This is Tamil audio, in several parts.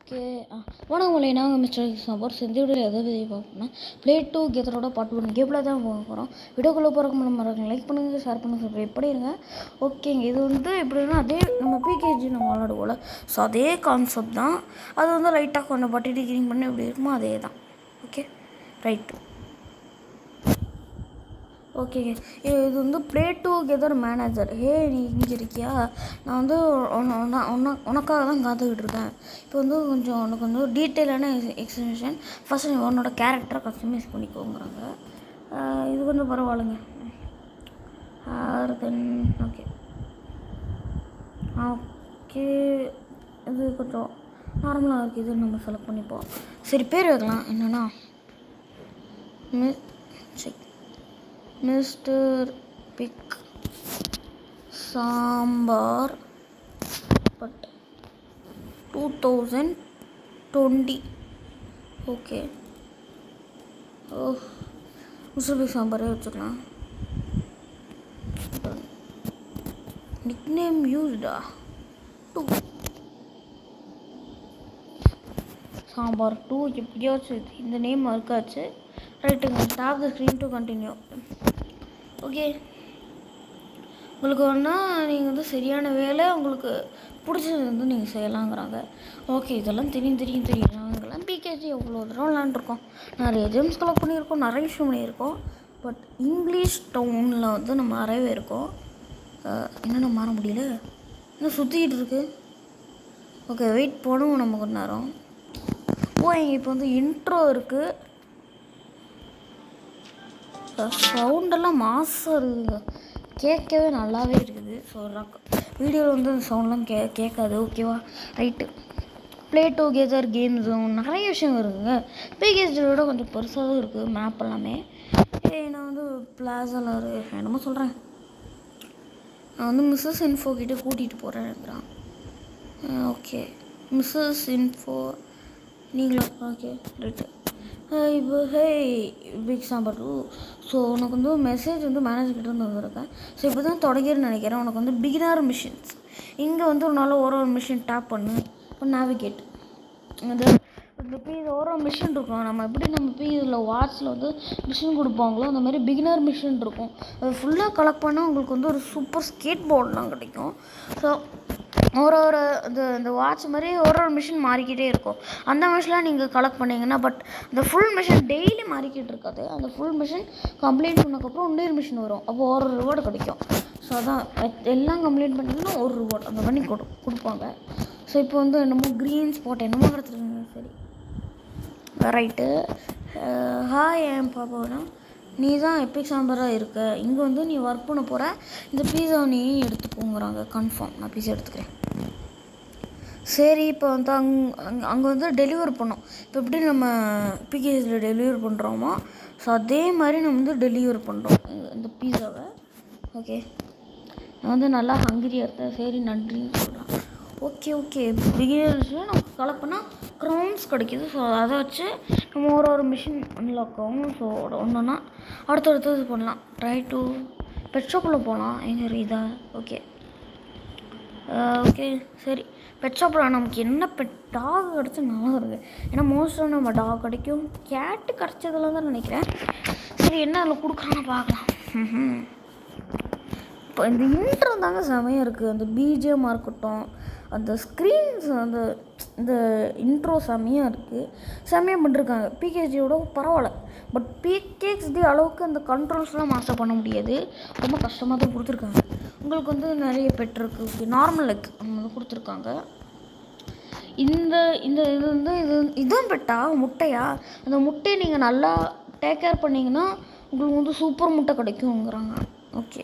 ஓகே வணக்கம் மலை நாங்கள் மிஸ்டர் சம்பர் செந்தியோட எதை பற்றி பார்ப்போம்னா ப்ளே டூ கெதரோட பாட்டு ஒன்று கேப்பில் தான் போக போகிறோம் வீடியோக்குள்ளே போகிறக்கு முன்னாடி மறக்காம லைக் பண்ணுங்கள் ஷேர் பண்ணுங்கள் சப்ஸ்கிரைப் பண்ணிடுங்க ஓகேங்க இது வந்து எப்படின்னா அதே நம்ம பிகேஜி நம்ம விளாடுவோம்ல ஸோ அதே கான்செப்ட் தான் அது வந்து லைட்டாக கொஞ்சம் பட்டி டிகிரிங் பண்ணி எப்படி இருக்குமோ அதே தான் ஓகே ரைட்டு ஓகேங்க இது வந்து ப்ளே டுகெதர் மேனேஜர் ஹே நீ இங்கே இருக்கியா நான் வந்து உன்ன- உன்ன- உன்ன- உனக்காக தான் காத்துக்கிட்டு இருக்கேன் இப்போ வந்து கொஞ்சம் உனக்கு வந்து டீட்டெயிலான எக்ஸ்பிளேஷன் ஃபஸ்ட் நீ உன்னோட கேரக்டரை கஸ்டமைஸ் பண்ணிக்கோங்கிறாங்க ஆஹ் இது கொஞ்சம் பரவாயில்லைங்க தென் ஓகே ஓகே இது கொஞ்சம் நார்மலாக இருக்குது இது நம்ம செலக்ட் பண்ணிப்போம் சரி பேர் வைக்கலாம் என்னென்னா மி சரி Mister Big sambar but two thousand twenty okay oh Mister Big சாம்பாரே வச்சுக்கலாம் நிக்நேம் யூஸ்டா டூ சாம்பார் டூ எப்படியாச்சும் இது- இந்த நேம் இருக்காச்சு ரைட்டுங்க top the screen to continue okay உங்களுக்கு ஒன்றா நீங்கள் வந்து சரியான வேலை உங்களுக்கு பிடிச்சது வந்து நீங்கள் செய்யலாங்கிறாங்க ஓகே இதெல்லாம் தெரியும் தெரியும் தெரியும் நாங்கள்லாம் பிகேஜி எவ்வளோ தூரம் விளாண்டுருக்கோம் நிறைய ஜெம்ஸ் கலெக்ட் பண்ணியிருக்கோம் நிறைய விஷயம் பண்ணியிருக்கோம் பட் இங்கிலீஷ் டவுனில் வந்து நம்ம நிறையவே இருக்கோம் அஹ், என்னென்ன மாற முடியல இன்னும் சுற்றிக்கிட்டு இருக்கு ஓகே வெயிட் பண்ணுவோம் நம்ம கொஞ்ச நேரம் ஓ இங்கே இப்போ வந்து இன்ட்ரோ இருக்குது சவுண்டெல்லாம் மாசாக இருக்குதுங்க கேட்கவே நல்லாவே இருக்குது ஸோ வீடியோவில் வந்து அந்த சவுண்ட்லாம் கே கேட்காது ஓகேவா right play together game zone நிறைய விஷயம் இருக்குங்க பிகேஜோட கொஞ்சம் பெருசாக தான் இருக்குது மேப் எல்லாமே ஏய் நான் வந்து பிளாஸாவில் என்னமோ சொல்கிறேன் நான் வந்து மிஸ்ஸஸ் இன்ஃபோ கிட்டே கூட்டிகிட்டு போகிறேன்ங்கிறான் ஓகே மிஸ்ஸஸ் இன்ஃபோ நீங்களா ஓகே ரைட்டு இப்போ hey big sambar two so உனக்கு வந்து மெசேஜ் வந்து மேனேஜர் கிட்ட இருந்து வந்திருக்கேன் ஸோ இப்போ தான் தொடங்கிருன்னு நினைக்கிறேன் உனக்கு வந்து பிகினர் மிஷின்ஸ் இங்கே வந்து உன்னால் ஒரு ஒரு மிஷின் டேப் பண்ணு இப்போ நேவிகேட் இந்த இந்த பீஸ் ஒரு ஒரு மிஷின் இருக்கும் நம்ம எப்படி நம்ம பீஸில் வாட்சில் வந்து மிஷின் கொடுப்பாங்களோ அந்த மாதிரி பிகினர் மிஷின் இருக்கும் அது ஃபுல்லாக கலெக்ட் பண்ணால் உங்களுக்கு வந்து ஒரு சூப்பர் ஸ்கேட் போர்டெலாம் கிடைக்கும் ஸோ ஒரு ஒரு இந்த இந்த வாட்ச் மாதிரி ஒரு ஒரு மிஷின் மாறிக்கிட்டே இருக்கும் அந்த மிஷின்லாம் நீங்கள் கலெக்ட் பண்ணீங்கன்னா பட் இந்த ஃபுல் மிஷின் டெய்லி மாறிக்கிட்டு இருக்காது அந்த ஃபுல் மிஷின் கம்ப்ளீட் பண்ணக்கப்புறம் இன்னொரு மிஷின் வரும் அப்போ ஒரு ரிவார்டு கிடைக்கும் ஸோ அதான் எத்- எல்லாம் கம்ப்ளீட் பண்ணிங்கன்னா ஒரு ரிவார்டு அந்த பண்ணி கொடு கொடுப்பாங்க ஸோ இப்போ வந்து என்னமோ க்ரீன் ஸ்பாட் என்னமோ கிடச்சிருங்க சரி ரைட்டு ஹாய் என் பாப்பானா நீ தான் எப்பிக் சாம்பராக இருக்க இங்கே வந்து நீ ஒர்க் பண்ண போகிற இந்த பீஸா நீ எடுத்துக்கோங்கிறாங்க கன்ஃபார்ம் நான் பீஸா எடுத்துக்கிறேன் சரி இப்போ வந்து அங் அங்கே அங்கே வந்து டெலிவர் பண்ணோம் இப்போ எப்படி நம்ம பிகேஸில் டெலிவர் பண்ணுறோமோ ஸோ அதே மாதிரி நம்ம வந்து டெலிவர் பண்ணுறோம் இந்த பீஸாவை ஓகே நான் வந்து நல்லா ஹங்கிரியாக இருந்தேன் சரி நன்றின்னு சொல்கிறேன் ஓகே ஓகே பிகினர்ஸில் நம்ம கலெக்ட் பண்ணால் க்ரௌண்ட்ஸ் கிடைக்கிது ஸோ அதை வச்சு நம்ம ஒரு ஒரு மிஷின் அன்லாக் ஆகும் ஸோ ஒன்றுனா அடுத்தடுத்தது பண்ணலாம் ட்ரை டு பெட் ஷாப்பில் போகலாம் எங்கே இதா ஓகே ஓகே சரி பெட் ஷாப்பில் நமக்கு என்ன பெட் டாக் கிடச்சா நல்லா இருக்குது ஏன்னா மோஸ்ட்டாக நம்ம டாக் கிடைக்கும் கேட்டு கிடச்சதில் தான் நினைக்கிறேன் சரி என்ன அதில் கொடுக்குறான்னு பார்க்கலாம் ம்ஹும். இப்போ இந்த இன்ட்ரோ தாங்க செமையாக இருக்குது அந்த பிஜிஎம்மாக இருக்கட்டும் அந்த ஸ்க்ரீன்ஸ் அந்த இந்த இன்ட்ரோ செமையாக இருக்குது செமையாக பண்ணிருக்காங்க பிகேஜியோட பரவாயில்ல பட் பிகேஎக்ஸ்டி அளவுக்கு அந்த கண்ட்ரோல்ஸ்லாம் மாஸ்டர் பண்ண முடியாது ரொம்ப கஷ்டமாக தான் கொடுத்துருக்காங்க உங்களுக்கு வந்து நிறைய பெட் இருக்குது நார்மல் லெக் வந்து கொடுத்துருக்காங்க இந்த இந்த இது வந்து இது இதுதான் பெட்டா முட்டையா அந்த முட்டையை நீங்கள் நல்லா டேக் கேர் பண்ணிங்கன்னா உங்களுக்கு வந்து சூப்பர் முட்டை கிடைக்குங்கிறாங்க ஓகே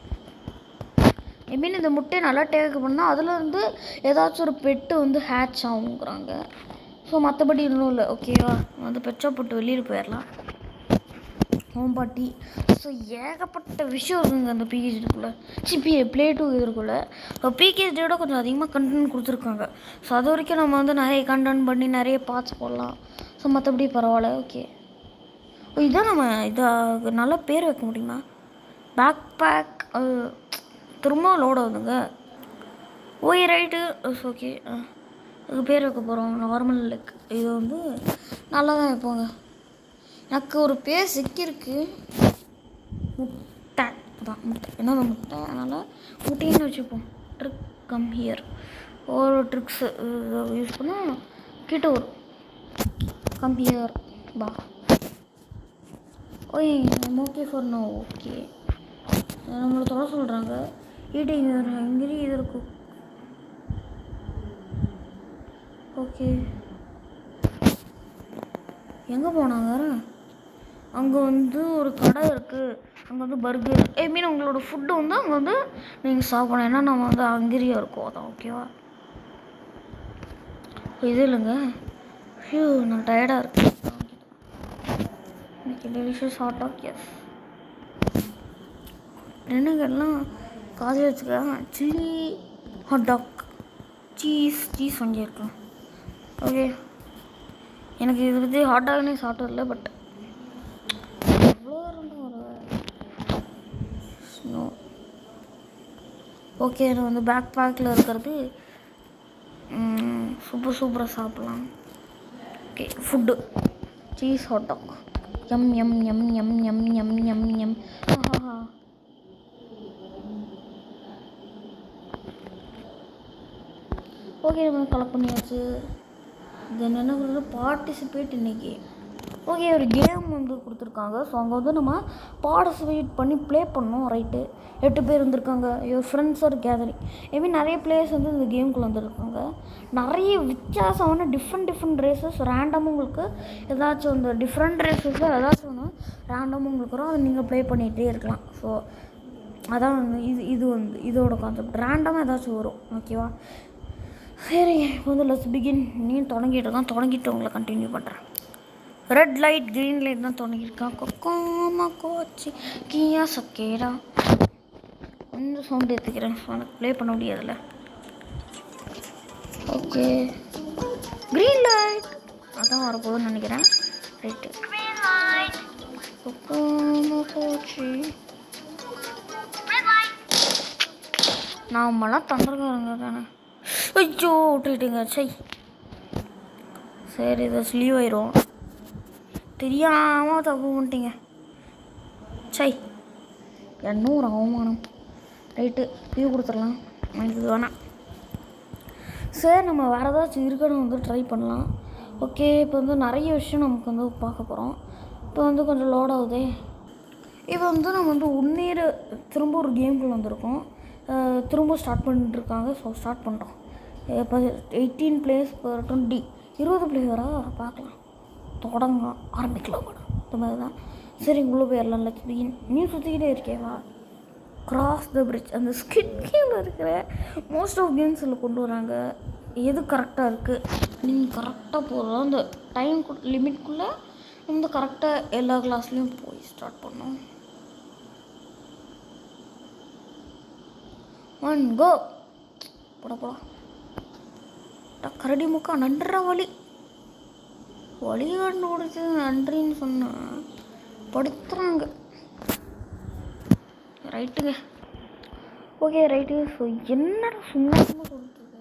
ஐ மீன் இந்த முட்டையை நல்லா டேக் பண்ணால் அதில் வந்து ஏதாச்சும் ஒரு பெட்டு வந்து ஹேட்ச் ஆகுங்கிறாங்க ஸோ மற்றபடி இன்னும் இல்லை ஓகேவா வந்து பெட்ஷா போட்டு வெளியில் போயிடலாம் ஹோம்பாட்டி ஸோ ஏகப்பட்ட விஷயம் இருக்குங்க அந்த பிஹெச்டிக்குள்ளே சிபி ப்ளே டூ இதுக்குள்ளே இப்போ பிகேஜியோட கொஞ்சம் அதிகமாக கண்டென்ட் கொடுத்துருக்காங்க ஸோ அது வரைக்கும் நம்ம வந்து நிறைய கண்டென்ட் பண்ணி நிறைய பார்ட்ஸ் போடலாம் ஸோ மற்றபடி பரவாயில்ல ஓகே ஓ இதான் நம்ம இதாக நல்ல பேர் வைக்க முடியுமா பேக் பேக் திரும்ப லோட் ஆகுதுங்க ஓய் ரைட்டு ஓகே இதுக்கு பேர் வைக்க போகிறோம் நார்மல் லெக் இது வந்து நல்லா தான் வைப்போங்க எனக்கு ஒரு பேர் சிக்கியிருக்கு முட்டை தான் முட்டை என்னது முட்டை அதனால் முட்டைன்னு வச்சுப்போம் ட்ரிக் கம் ஹியர் ஒரு ட்ரிக்ஸு யூஸ் பண்ணால் கிட்ட வரும் கம் ஹியர் பா ஓய் ஓகே ஃபார் நோ ஓகே நம்மளை தொட சொல்கிறாங்க ஈட்டிங் ஹங்கிரி இது இருக்கும் ஓகே எங்கே போனாங்க அங்கே வந்து ஒரு கடை இருக்குது அங்கே வந்து பர்கர் ஐ மீன் உங்களோட ஃபுட்டு வந்து அங்கே வந்து நீங்கள் சாப்பிடணும் ஏன்னா நம்ம வந்து ஹங்கிரியாக இருக்கோம் அதான் ஓகேவா இது இல்லைங்க ஐயோ நான் டயர்டாக இருக்கேன் இன்னைக்கு டெலிஷியஸ் ஹாட் டாக் எஸ் ரெண்டுங்கெல்லாம் காது வச்சுக்கலாம் chilli hot dog cheese cheese வாங்கியிருக்கலாம் ஓகே எனக்கு இதை பற்றி ஹாட் டாக்னே சாப்பிட்டதில்ல பட் எவ்வளோ இருந்தால் ஒரு ஸ்னோ ஓகே எனக்கு வந்து பேக் பேக்கில் இருக்கிறது சூப்பர் சூப்பராக சாப்பிட்லாம் okay food cheese hot dog hmm hmm hmm hmm hmm hmm hmm hmm ஆஹா ஓகே நம்ம கலெக்ட் பண்ணியாச்சு தென் என்ன பண்ணுறது பார்ட்டிசிபேட் இன்னைக்கு ஓகே ஒரு கேம் வந்து கொடுத்துருக்காங்க ஸோ அங்கே வந்து நம்ம பார்ட்டிசிபேட் பண்ணி ப்ளே பண்ணோம் ரைட்டு எட்டு பேர் வந்திருக்காங்க your friends are gathering I mean நிறைய பிளேயர்ஸ் வந்து இந்த கேமுக்குள்ள வந்திருக்காங்க நிறைய வித்தியாசமான டிஃப்ரெண்ட் டிஃப்ரெண்ட் ரேசஸ் ரேண்டமாக உங்களுக்கு ஏதாச்சும் இந்த டிஃப்ரெண்ட் ரேசஸில் ஏதாச்சும் ஒன்று ரேண்டமாக உங்களுக்கு வரும் அதை நீங்கள் ப்ளே பண்ணிகிட்டே இருக்கலாம் ஸோ அதான் வந்து இது இது வந்து இதோட கான்செப்ட் ரேண்டமாக ஏதாச்சும் வரும் ஓகேவா சரி இப்போ வந்து லெட்ஸ் பிகின் நீ தொடங்கிட்டு இருக்கான் தொடங்கிட்டு உங்களை கண்டினியூ பண்ணுறேன் ரெட் லைட் க்ரீன் லைட் தான் தொடங்கியிருக்கான் கொக்கோமா கோச்சி கியா சக்கேரா கொஞ்சம் சவுண்ட் ஏற்றுக்கிறேன் எனக்கு ப்ளே பண்ண முடியாதுல்ல ஓகே க்ரீன் லைட் அதான் வரப்போகுதுன்னு நினைக்கிறேன் ரைட்டு கொக்கோமா கோச்சி நாமெல்லாம் தந்திரக்காரங்க தானே ஐயோ விட்டுக்கிட்டுங்க சை சரி இதை ஸ்லீவ் ஆயிரும் தெரியாமல் தப்பு பண்ணிட்டீங்க சை என்ன ஒரு அவமானம் ரைட்டு லீவ் கொடுத்துடலாம் எனக்கு இது வேணாம் சரி நம்ம வேறு ஏதாச்சும் இருக்குன்னு வந்து ட்ரை பண்ணலாம் ஓகே இப்போ வந்து நிறைய விஷயம் நமக்கு வந்து பார்க்க போகிறோம் இப்போ வந்து கொஞ்சம் லோட் ஆகுதே இப்போ வந்து நம்ம வந்து உன்னீர் திரும்ப ஒரு கேம்குள்ளே வந்திருக்கோம் அஹ் திரும்ப ஸ்டார்ட் பண்ணிட்டு இருக்காங்க ஸோ ஸ்டார்ட் பண்ணுறோம் இப்போ எயிட்டீன் பிளேஸ் டுவெண்ட்டி இருபது பிளேயரா பார்க்கலாம் தொடங்க ஆரம்பிக்கலாம் கூட இந்த மாதிரி தான் சரி உள்ளே போயிடலாம் லட்ச பிகின் நீ சுற்றிக்கிட்டே இருக்கேவா கிராஸ் த பிரிட்ஜ் அந்த ஸ்கிட் கேமில் இருக்கிற மோஸ்ட் ஆஃப் கேம்ஸில் கொண்டு வராங்க எது கரெக்டாக இருக்குது நீங்கள் கரெக்டாக போகிறோம் அந்த டைம் லிமிட்குள்ளே வந்து கரெக்டாக எல்லா கிளாஸ்லேயும் போய் ஸ்டார்ட் பண்ணோம் ஒன் கோ போடா போடா டா, கரடி முக்கா நன்ற வழி வழி கண்டுபிடிச்சது நன்றின்னு சொன்னா படுத்துறாங்க ரைட்டுங்க ஓகே ரைட்டு ஸோ என்னடா சும்மா சும்மா கொடுத்துருக்க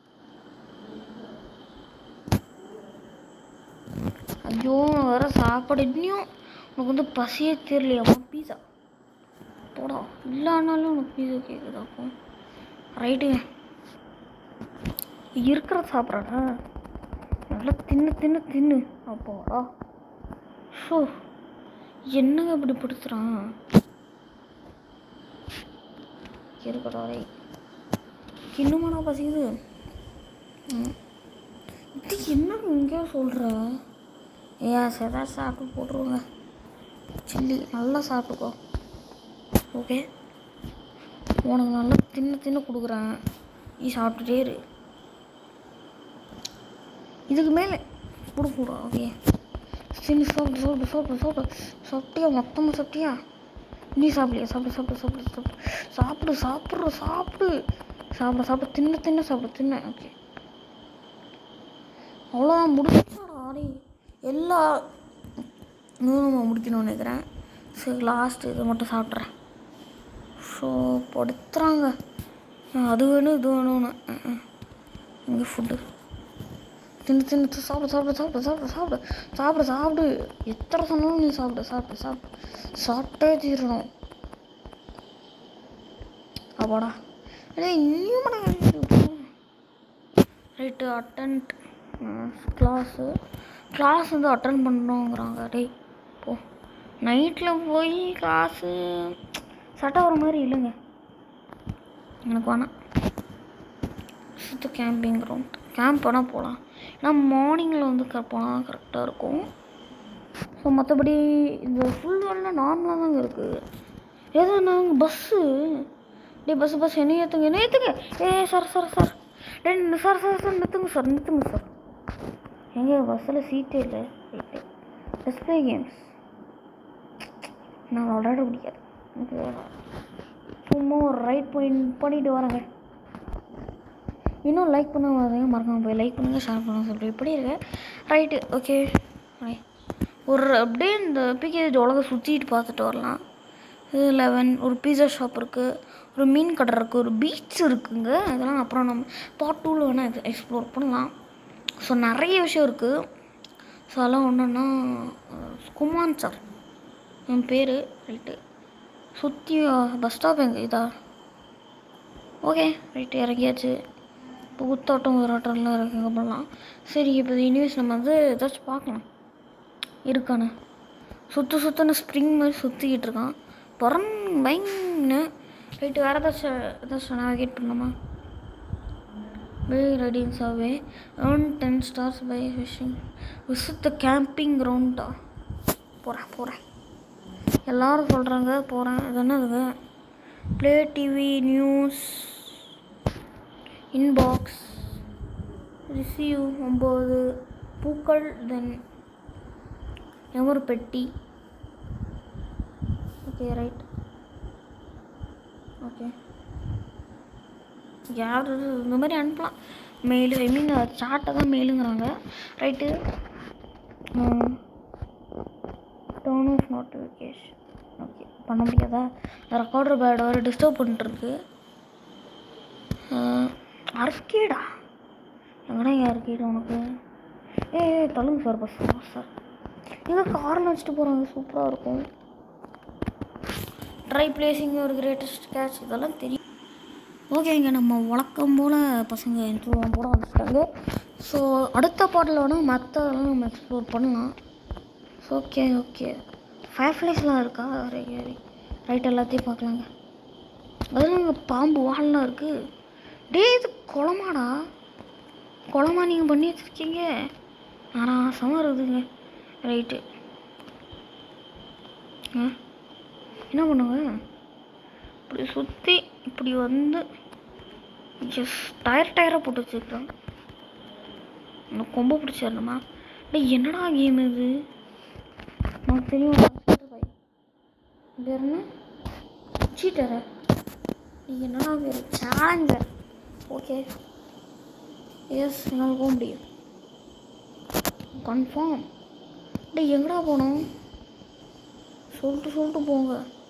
ஐயோ வர சாப்பாடு இன்னும் உனக்கு வந்து பசியே தெரியலையாம்மா பீஸா போடா இல்லைனாலும் உனக்கு பீஸா கேட்குதாக்கும் ரைட்டுங்க இருக்கிற சாப்பிட்றடா நல்லா தின்னு தின்னு தின்னு அப்போடா ஷோ என்னங்க இப்படி படுத்துறான் இருக்கடா ரே இன்னுமாடா பசிக்குது ம். இது என்ன இங்கே சொல்கிற ஏன் செதா சாப்பிட்டு போட்டுருவோங்க சில்லி நல்லா சாப்பிட்டுக்கோ ஓகே உனக்கு நல்லா தின்னு தின்னு கொடுக்குறேன் நீ சாப்பிட்டுட்டே இரு இதுக்கு மேலே கொடுக்கூடா ஓகே சரி சாப்பிடு சாப்பிடு சாப்பிடு சாப்பிடு சாப்பிட்டியா மொத்தமாக சாப்பிட்டியா நீ சாப்பிடலையா சாப்பிடு சாப்பிடு சாப்பிடு சாப்பிடு சாப்பிடு சாப்பிட்ற சாப்பிடு சாப்பிட சாப்பிட தின்ன தின்ன சாப்பிடு தின்ன ஓகே அவ்வளோதான் முடிச்சாடா ஆடி எல்லா இதுவும் நம்ம முடிக்கணும்னு நினைக்கிறேன் சரி லாஸ்ட் இதை மட்டும் சாப்பிட்றேன் ஸோ படுத்துறாங்க அது வேணும் இது வேணும்னு இங்கே ஃபுட்டு தின்னு தின்னு சாப்பிடு சாப்பிடு சாப்பிடு சாப்பிடு சாப்பிடு சாப்பிடு சாப்பிடு எத்தனை சொன்னாலும் நீ சாப்பிடு சாப்பிடு சாப்பிடு சாப்பிட்டே தீரணும் அப்பாடா ஏய் இன்னும் ரைட்டு அட்டன்ட் கிளாஸு கிளாஸ் வந்து அட்டன் பண்ணணுங்கிறாங்க டேய் போ நைட்டில் போய் கிளாஸு சட்டை வர மாதிரி இல்லைங்க எனக்கு வேணாம் சுத்த கேம்பிங் கிரவுண்ட் கேம்ப் வேணால் போகலாம் ஏன்னா மார்னிங்கில் வந்து க போனால் கரெக்டாக இருக்கும் ஸோ மற்றபடி இந்த ஃபுல் வேலில் நார்மலாக தாங்க இருக்குது ஏதோ நாங்கள் பஸ்ஸு டே பஸ் பஸ் என்ன ஏற்றுங்க என்ன ஏற்றுங்க ஏ சார் சார் சார் டே சார் சார் சார் நிறுத்துங்க சார் நிறுத்துங்க சார் எங்க பஸ்ஸில் சீட்டே இல்லை ரைட்டு டிஸ்பிளே கேம்ஸ் நான் விளையாட பிடிக்காது எனக்கு சும்மா ஒரு ரைட் பண்ணி பண்ணிட்டு வரேங்க இன்னும் லைக் பண்ண வரீங்க மறக்காம போய் லைக் பண்ணுங்கள் ஷேர் பண்ணுங்கள் சொல்லி இப்படி இருக்கு ரைட்டு ஓகே ஒரு அப்படியே இந்த பிகேஜ் உலக சுற்றிட்டு பார்த்துட்டு வரலாம் இது லெவன் ஒரு பீஸா ஷாப் இருக்குது ஒரு மீன் கடை இருக்குது ஒரு பீச் இருக்குங்க இதெல்லாம் அப்புறம் நம்ம பார்ட் டூவில் வேணால் எக்ஸ்ப்ளோர் பண்ணலாம் ஸோ நிறைய விஷயம் இருக்குது ஸோ அதெல்லாம் ஒன்றுன்னா குமான் சார் என் பேர் ரைட்டு சுற்றி பஸ் ஸ்டாப் எங்கே இதா ஓகே ரைட்டு இறங்கியாச்சு இப்போ குத்தாட்டம் உயிராட்டம்லாம் இருக்குங்க பண்ணலாம் சரி இப்போ இனிவேஸ் நம்ம வந்து ஏதாச்சும் பார்க்கலாம் இருக்கானு சுற்று சுற்றுன்னு ஸ்ப்ரிங் மாதிரி சுற்றிக்கிட்டு இருக்கான் பொறன் பயங்கன்னு ரைட்டு வேறு ஏதாச்சும் ஏதாச்சும் நேவிகேட் பண்ணலாமா by riding survey earn ten stars by fishing visit the camping கிரவுண்டா போகிறேன் போகிறேன் எல்லாரும் சொல்கிறாங்க போகிறேன் அது என்னதுங்க play TV news inbox receive ஒம்பது பூக்கள் தென் எமர் பெட்டி ஓகே ரைட் ஓகே யார் இந்த மாதிரி அனுப்பலாம் மெயில் ஐ மீன் சாட்டை தான் மெயிலுங்கிறாங்க right turn off notification okay பண்ண முடியாதா ரெக்கார்டர் பேட் வர டிஸ்டர்ப் பண்ணிட்டுருக்கு அர்க்கேடா எங்கடா இங்கே அர்க்கேடு உனக்கு ஏ தள்ளுங்க சார் பஸ் சார் எங்கே காரில் வச்சுட்டு போகிறாங்க சூப்பராக இருக்கும் ட்ரை பிளேசிங் ஒரு கிரேட்டஸ்ட் கேட்ச் இதெல்லாம் தெரியும் ஓகேங்க நம்ம வழக்கம் போல் பசங்க இன்ட்ரூவ் போட ஆரம்பிச்சிட்டாங்க ஸோ அடுத்த பாட்டில் வேணால் மற்றதெல்லாம் நம்ம எக்ஸ்ப்ளோர் பண்ணலாம் ஸோ ஓகே ஓகே ஃபயர் ஃப்ளைஸ்லாம் இருக்கா ரைட் எல்லாத்தையும் பார்க்கலாங்க அதெல்லாம் இங்கே பாம்பு வால்லாம் இருக்குது டே இது குளமாடா குளமா நீங்கள் பண்ணி வச்சுருக்கீங்க ஆனால் சமம் இருக்குதுங்க ரைட்டு ஆ என்ன பண்ணுங்க இப்படி சுற்றி இப்படி வந்து எஸ் டயர் டயராக போட்டு வச்சுருக்கேன் இந்த கொம்பை பிடிச்சிடணுமா டேய் என்னடா கேம் இது நமக்கு தெரியும் பேர் என்ன சீட்டரா நீ என்னடா பேர் சேலஞ்சர் ஓகே எஸ் என்னால் போக முடியும் கன்ஃபார்ம் டேய் எங்கடா போகணும் சொல்லிட்டு சொல்லிட்டு போங்க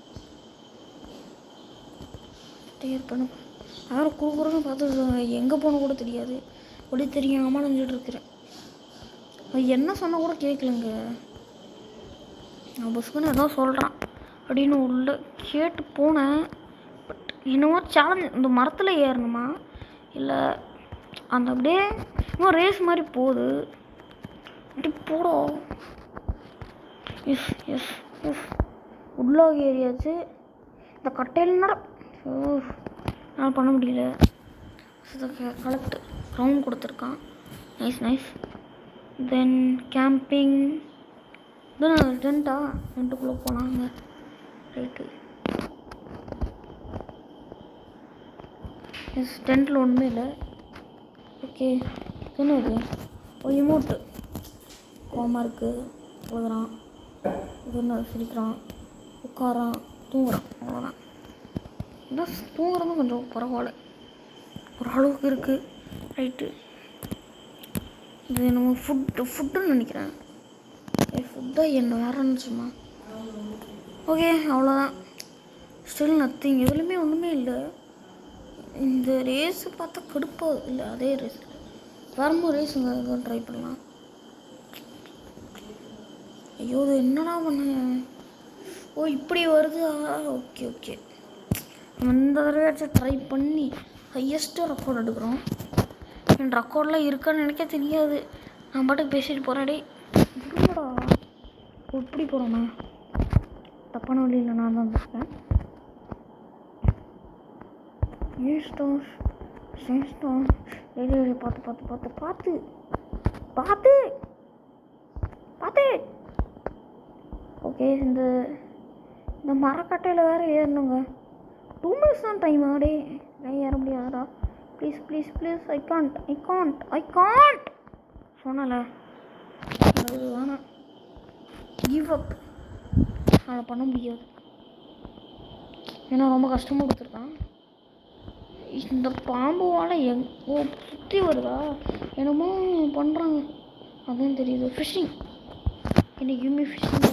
டேர் பண்ண யாரும் குறுக்குறன்னு பார்த்து எங்கே போன கூட தெரியாது அப்படி தெரியாமல் நினச்சிட்டு இருக்கிறேன் அது என்ன சொன்னால் கூட கேட்கலங்க நான் பஸ்ஸுக்குன்னு ஏதோ சொல்கிறான் அப்படின்னு உள்ள கேட்டு போனேன் பட் என்னமோ சேலஞ்ச் இந்த மரத்தில் ஏறணுமா இல்லை அந்த அப்படியே இன்னும் ரேஸ் மாதிரி போகுது அப்படி போடும் எஸ் எஸ் எஸ் உட்லாக் ஏரியாச்சு இந்த கட்டையில் நட என்னால் பண்ண முடியல கலெக்ட் ரவுண்ட் கொடுத்துருக்கான் nice nice then camping then டென்ட்டா டென்ட்டுக்குள்ளே போனாங்க ரைட்டு எஸ் டென்ட்டில் ஒன்றுமே இல்லை ஓகே என்ன இது ஓ இமோட்டு கோமா இருக்குது எழுதுறான் இது என்ன சிரிக்கிறான் உட்காரான் தூங்குறான் அவ்வளோதான் இதான் தூங்குறதும் கொஞ்சம் பரவாயில்ல ஒரு அளவுக்கு இருக்குது ரைட்டு இது நம்ம ஃபுட்டு ஃபுட்டுன்னு நினைக்கிறேன் ஃபுட்டாக என்ன வேற நினச்சுமா ஓகே அவ்வளோதான் ஸ்டில் நத்திங் எதுலேயுமே ஒன்றுமே இல்லை இந்த ரேஸ் பார்த்தா கடுப்பாகுது இல்லை அதே ரேஸ் வரும்போது ரேஸுங்க எதுவும் ட்ரை பண்ணலாம் ஐயோ இது என்னடா பண்ண ஓ இப்படி வருதா ஓகே ஓகே நம்ம இந்த தடவையாச்சும் ட்ரை பண்ணி ஹையஸ்ட்டு ரெக்கார்ட் எடுக்கிறோம் என் ரெக்கார்ட்லாம் இருக்கான்னு நினைக்க தெரியாது நான் பாட்டுக்கு பேசிட்டு போகிறேன் டேய் இருங்கடா ஓ, இப்படி போகிறோமா தப்பான வழியில் நான் தான் இருக்கேன் ஸ்டோன்ஸ் ஸ்டோன்ஸ் பார்த்து பார்த்து பார்த்து பார்த்து பார்த்து பார்த்து ஓகே இந்த இந்த மரக்கட்டையில் வேறு ஏறணுங்க டூ மினிட்ஸ் தான் டைம் ஆடே ஏன் ஏற முடியாதுடா please please please I can't I can't I can't சொன்னல அது வேணாம் கிவ் அப் அதை பண்ண முடியாது ஏன்னா ரொம்ப கஷ்டமாக கொடுத்துருக்கான் இந்த பாம்பு வாழை எங் ஓ சுற்றி வருதா என்னமோ பண்ணுறாங்க அதான் தெரியுது ஃபிஷிங் இன்னைக்குமே ஃபிஷிங்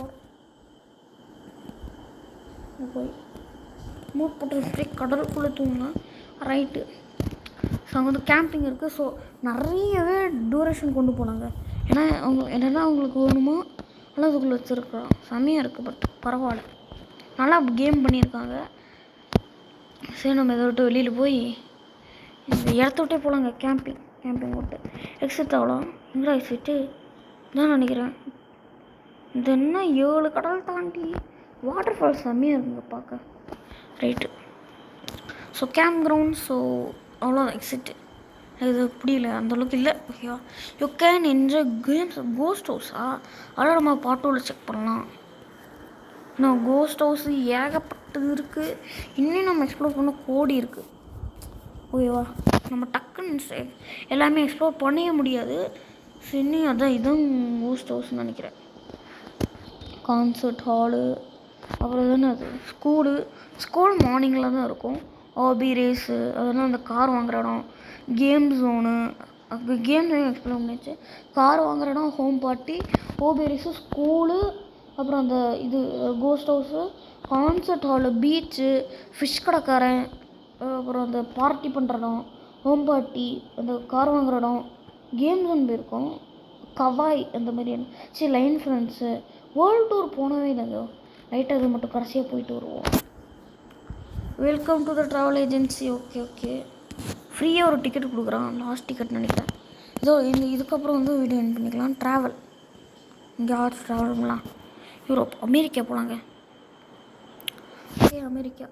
போய் மூட் போட்டு அப்படியே கடலுக்குள்ளே தூங்கினா ரைட்டு ஸோ அங்கே வந்து கேம்பிங் இருக்குது ஸோ நிறையவே டூரேஷன் கொண்டு போனாங்க ஏன்னா அவங்க என்னென்னா அவங்களுக்கு வேணுமோ நல்லா அதுக்குள்ளே வச்சுருக்குறோம் செம்மையாக இருக்குது பட் பரவாயில்ல நல்லா கேம் பண்ணியிருக்காங்க சரி நம்ம இதை விட்டு வெளியில் போய் இந்த இடத்த விட்டே போகலாங்க கேம்பிங் கேம்பிங் விட்டு எக்ஸிட் ஆகலாம் எங்கடா எக்ஸிட்டு தான் நினைக்கிறேன் இது என்ன ஏழு கடல் தாண்டி வாட்டர் ஃபால்ஸ் செம்மையாக இருக்குங்க பார்க்க right so camp ground so அவ்வளோ எக்ஸிட்டு இது புரியல அந்தளவுக்கு இல்லை ஓகேவா you can enjoy games ghost ஹவுஸா அதெல்லாம் நம்ம பாட்டோவில் செக் பண்ணலாம் இன்னும் கோஸ்ட் ஹவுஸ் ஏகப்பட்டது இருக்குது இன்னும் நம்ம எக்ஸ்ப்ளோர் பண்ண கோடி இருக்குது ஓகேவா நம்ம டக்குன்னு செ- எல்லாமே எக்ஸ்ப்ளோர் பண்ணவே முடியாது சரி இன்னும் அதான் இதுதான் கோஸ்ட் ஹவுஸ்னு நினைக்கிறேன் கான்சர்ட் ஹாலு அப்புறம் தானே அது ஸ்கூலு ஸ்கூல் மார்னிங்கில் தான் இருக்கும் ஆபி ரேஸு அதெல்லாம் அந்த கார் வாங்குற இடம் கேம் ஜோனு அங்கே கேம் எக்ஸ்ப்ளோர் பண்ணிச்சு கார் வாங்குற இடம் ஹோம் பார்ட்டி ஓபி ரேஸு ஸ்கூலு அப்புறம் அந்த இது ghost house concert hall beach fish கடைக்காரன் அஹ் அப்புறம் அந்த பார்ட்டி பண்ணுற இடம் ஹோம் பார்ட்டி அந்த கார் வாங்குற இடம் கேம் ஜோன் போயிருக்கோம் கவாய் அந்த மாதிரி சரி லைன் ஃப்ரெண்ட்ஸு வேர்ல்டு டூர் போனவே இல்லைங்க ரைட் அது மட்டும் கடைசியாக போயிட்டு வருவோம் welcome to the travel agency okay okay ஃப்ரீயாக ஒரு டிக்கெட் கொடுக்குறான் லாஸ்ட் டிக்கெட் நினைக்கிறேன் இதோ இந்த இதுக்கப்புறம் வந்து வீடியோ என் பண்ணிக்கலாம் ட்ராவல் எங்கேயாச்சும் ட்ராவல் பண்ணலாம் யூரோப் அமெரிக்கா போகலாங்க ஓகே அமெரிக்கா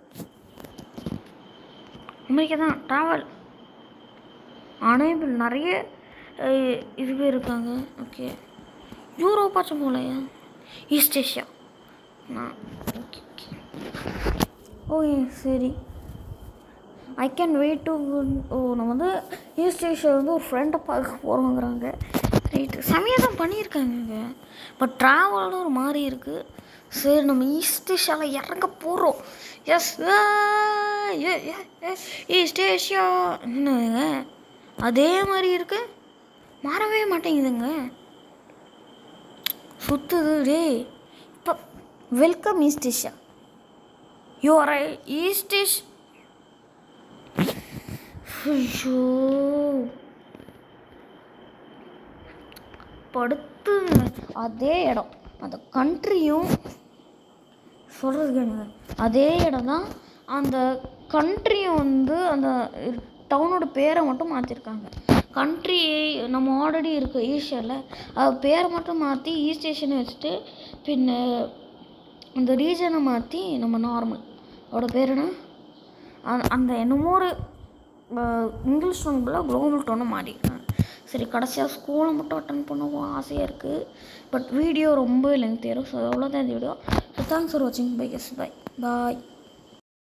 அமெரிக்கா தான் ட்ராவல் அனேபிள் நிறைய அஹ், இதுவே இருக்காங்க ஓகே யூரோப்பாச்சும் போகலையா ஈஸ்ட் ஏஷியா நான் ஓகே ஓகே ஓகே சரி ஐ கேன் வெயிட் டு ஓ நம்ம வந்து ஈஸ்ட் ஏஷியா வந்து ஒரு ஃப்ரெண்டை பார்க்க போகிறோங்கிறாங்க ரைட்டு செமையாக தான் பண்ணியிருக்காங்க பட் ட்ராவலும் ஒரு மாதிரி இருக்குது சரி நம்ம ஈஸ்ட் ஏஷியாவில் இறங்க போகிறோம் எஸ் ஈஸ்ட் ஏஷியா என்னங்க அதே மாதிரி இருக்கு மாறவே மாட்டேங்குதுங்க சுத்துது டேய் இப்போ welcome east Asia you are east ஏஷ் ஐயோ படுத்து அதே இடம் அந்த கண்ட்ரியும் சொல்கிறது கேளுங்க அதே இடம் தான் அந்த கண்ட்ரியும் வந்து அந்த டவுனோட பேரை மட்டும் மாற்றிருக்காங்க கண்ட்ரி நம்ம ஆல்ரெடி இருக்க ஏஷியாவில் அது பேரை மட்டும் மாற்றி ஈஸ்ட் ஏஷியன்னு வச்சுட்டு பின்ன அந்த ரீஜனை மாற்றி நம்ம நார்மல் அதோட பேர் என்ன அந்த- அந்த என்னமோ ஒரு அஹ், இங்கிலீஷ் டோனுக்குள்ள குளோபல் டோனை மாறிருக்காங்க சரி கடைசியாக ஸ்கூலை மட்டும் அட்டன் பண்ணவும் ஆசையாக இருக்குது பட் வீடியோ ரொம்ப லெங்க் ஏறும் ஸோ அவ்வளோதான் இந்த வீடியோ ஸோ தேங்க்ஸ் ஃபார் வாட்சிங் பை எஸ் பை பாய்